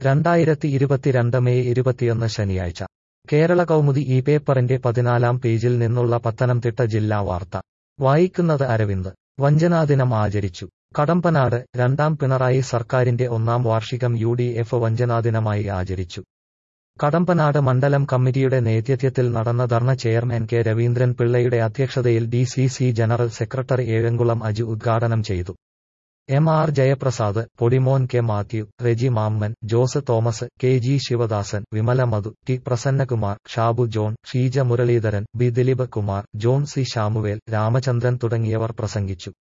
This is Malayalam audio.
രണ്ടായിരത്തി ഇരുപത്തിരണ്ട് മെയ് ഇരുപത്തിയൊന്ന് ശനിയാഴ്ച കേരള കൗമുദി ഈ പേപ്പറിന്റെ പതിനാലാം പേജിൽ നിന്നുള്ള പത്തനംതിട്ട ജില്ലാ വാർത്ത വായിക്കുന്നത് അരവിന്ദ് വഞ്ചനാദിനം ആചരിച്ചു കടമ്പനാട് രണ്ടാം പിണറായി സർക്കാരിന്റെ ഒന്നാം വാർഷികം യു ഡി എഫ് വഞ്ചനാദിനമായി ആചരിച്ചു കടമ്പനാട് മണ്ഡലം കമ്മിറ്റിയുടെ നേതൃത്വത്തിൽ നടന്ന ധർണ ചെയർമാൻ കെ രവീന്ദ്രൻ പിള്ളയുടെ അധ്യക്ഷതയിൽ D C C general secretary Ezhamkulam Aju ഉദ്ഘാടനം ചെയ്തു M R Jayaprasad Podimon K Mathew Reji Mammen Jose Thomas K G Sivadasan Vimala Madhu T Prasannakumar Shabu John Sheeja Muraleedharan B Dileep Kumar John C Samuel Ramachandran തുടങ്ങിയവർ പ്രസംഗിച്ചു